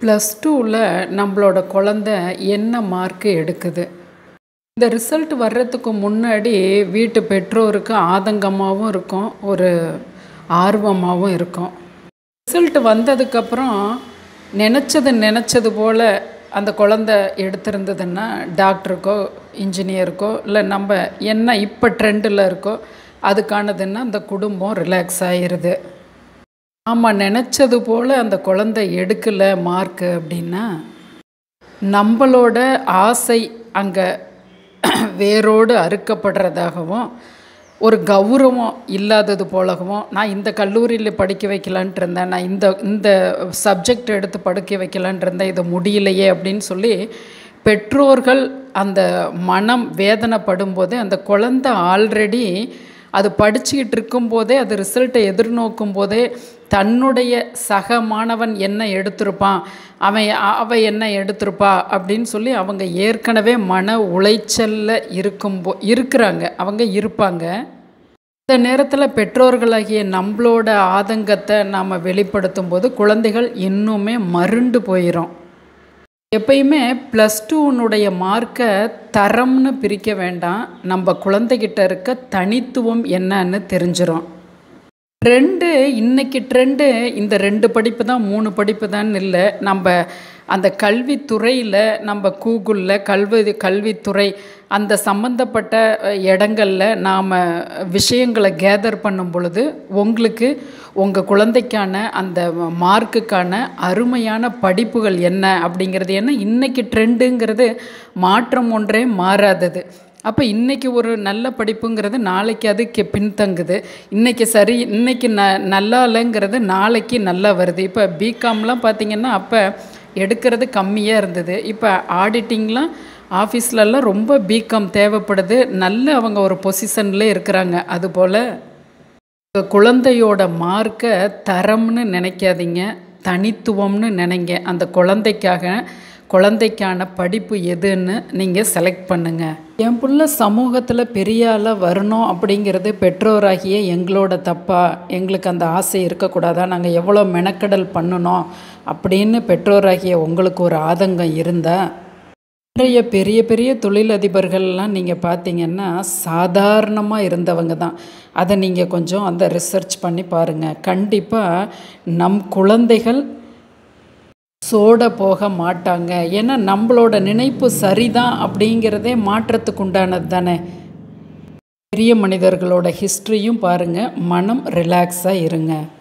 plus டூவில் நம்மளோட குழந்த என்ன மார்க்கு எடுக்குது இந்த ரிசல்ட் வர்றதுக்கு முன்னாடி வீட்டு பெற்றோருக்கு ஆதங்கமாகவும் இருக்கும் ஒரு ஆர்வமாகவும் இருக்கும் ரிசல்ட் வந்ததுக்கப்புறம் நினச்சது நினச்சது போல் அந்த குழந்த எடுத்திருந்ததுன்னா டாக்டருக்கோ இன்ஜினியருக்கோ இல்லை நம்ம என்ன இப்போ ட்ரெண்டில் இருக்கோ அதுக்கானதுன்னா அந்த குடும்பம் ரிலாக்ஸ் ஆகிருது ஆமாம் நினச்சது போல் அந்த குழந்தை எடுக்கலை மார்க்கு அப்படின்னா நம்மளோட ஆசை அங்கே வேரோடு அறுக்கப்படுறதாகவும் ஒரு கௌரவம் இல்லாதது போலவும் நான் இந்த கல்லூரியில் படிக்க வைக்கலான்ட்டு இருந்தேன் நான் இந்த இந்த சப்ஜெக்ட் எடுத்து படிக்க வைக்கலான்ட்டு இருந்தேன் இது முடியலையே அப்படின்னு சொல்லி பெற்றோர்கள் அந்த மனம் வேதனைப்படும் போதே அந்த குழந்தை ஆல்ரெடி அது படிச்சுக்கிட்டு இருக்கும்போதே அது ரிசல்ட்டை எதிர்நோக்கும் போதே தன்னுடைய சக மாணவன் என்ன எடுத்திருப்பான் அவன் அவ என்ன எடுத்திருப்பா அப்படின்னு சொல்லி அவங்க ஏற்கனவே மன உளைச்சலில் இருக்கும்போ இருக்கிறாங்க அவங்க இருப்பாங்க இந்த நேரத்தில் பெற்றோர்களாகிய நம்மளோட ஆதங்கத்தை நாம் வெளிப்படுத்தும் போது குழந்தைகள் இன்னுமே மருண்டு போயிடும் எப்பயுமே ப்ளஸ் டூனுடைய மார்க்கை தரம்னு பிரிக்க வேண்டாம் நம்ம குழந்தைகிட்ட இருக்க தனித்துவம் என்னன்னு தெரிஞ்சிடும் ட்ரெண்டு இன்றைக்கி ட்ரெண்டு இந்த ரெண்டு படிப்பு தான் மூணு படிப்பு தான் இல்லை நம்ம அந்த கல்வித்துறையில் நம்ம கூகுளில் கல்வி கல்வித்துறை அந்த சம்மந்தப்பட்ட இடங்களில் நாம் விஷயங்களை கேதர் பண்ணும் பொழுது உங்களுக்கு உங்கள் குழந்தைக்கான அந்த மார்க்குக்கான அருமையான படிப்புகள் என்ன அப்படிங்கிறது ஏன்னா இன்றைக்கி ட்ரெண்டுங்கிறது மாற்றம் ஒன்றே மாறாதது அப்போ இன்றைக்கி ஒரு நல்ல படிப்புங்கிறது நாளைக்கு அது கெ பின்தங்குது இன்றைக்கி சரி இன்றைக்கி ந நல்லா இல்லைங்கிறது நாளைக்கு நல்லா வருது இப்போ பிகாம்லாம் பார்த்திங்கன்னா அப்போ எடுக்கிறது கம்மியாக இருந்தது இப்போ ஆடிட்டிங்லாம் ஆஃபீஸ்லலாம் ரொம்ப பிகாம் தேவைப்படுது நல்ல அவங்க ஒரு பொசிஷன்லேயே இருக்கிறாங்க அதுபோல் குழந்தையோட மார்க்கை தரம்னு நினைக்காதீங்க தனித்துவம்னு நினைங்க அந்த குழந்தைக்காக குழந்தைக்கான படிப்பு எதுன்னு நீங்கள் செலக்ட் பண்ணுங்கள் என் புள்ள சமூகத்தில் பெரிய ஆளாக வரணும் அப்படிங்கிறது பெற்றோராகிய எங்களோட தப்பா எங்களுக்கு அந்த ஆசை இருக்கக்கூடாதா நாங்கள் எவ்வளோ மெனக்கடல் பண்ணணும் அப்படின்னு பெற்றோராகிய உங்களுக்கு ஒரு ஆதங்கம் இருந்தால் நிறைய பெரிய பெரிய தொழிலதிபர்கள்லாம் நீங்கள் பார்த்தீங்கன்னா சாதாரணமாக இருந்தவங்க தான் அதை நீங்கள் கொஞ்சம் அந்த ரிசர்ச் பண்ணி பாருங்கள் கண்டிப்பாக நம் குழந்தைகள் சோட போக மாட்டாங்க ஏன்னா நம்மளோட நினைப்பு சரிதான் அப்படிங்கிறதே மாற்றத்துக்கு உண்டானது தானே பெரிய மனிதர்களோட ஹிஸ்ட்ரியும் பாருங்கள் மனம் ரிலாக்ஸாக இருங்க